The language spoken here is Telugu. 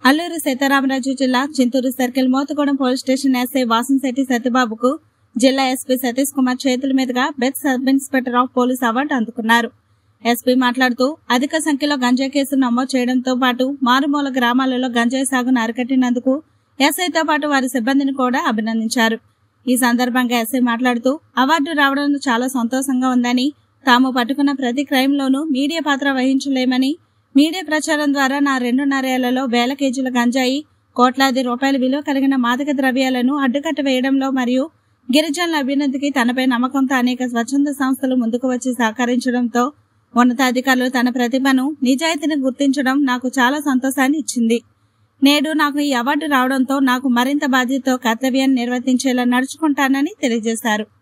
అల్లూరు సీతారామరాజు జిల్లా Chintoor circle Motugudem police station SI Vasamsetti సత్యబాబుకు జిల్లా ఎస్పీ సతీష్ కుమార్ చేతుల మీదుగా best sub inspector of police award అందుకున్నారు ఎస్పీ మాట్లాడుతూ అధిక సంఖ్యలో గంజాయి కేసులు నమోదు చేయడంతో పాటు మారుమూల గ్రామాలలో గంజాయి సాగును అరికట్టినందుకు ఎస్ఐతో పాటు వారి సిబ్బందిని కూడా అభినందించారు ఈ సందర్భంగా ఎస్ఐ మాట్లాడుతూ అవార్డు రావడం చాలా సంతోషంగా ఉందని తాము పట్టుకున్న ప్రతి క్రైమ్లోనూ మీడియా పాత్ర వహించలేమని మీడియా ప్రచారం ద్వారా నా రెండున్నరేళ్లలో వేల కేజీల గంజాయి కోట్లాది రూపాయల విలువ కలిగిన మాదక ద్రవ్యాలను అడ్డుకట్ట వేయడంలో మరియు గిరిజనుల అభ్యున్నతికి తనపై నమ్మకంతో అనేక స్వచ్ఛంద సంస్థలు ముందుకు వచ్చి సహకరించడంతో ఉన్నతాధికారులు తన ప్రతిభను నిజాయితీని గుర్తించడం నాకు చాలా సంతోషాన్ని ఇచ్చింది నేడు నాకు ఈ అవార్డు రావడంతో నాకు మరింత బాధ్యతతో కర్తవ్యాన్ని నిర్వర్తించేలా నడుచుకుంటానని తెలియజేశారు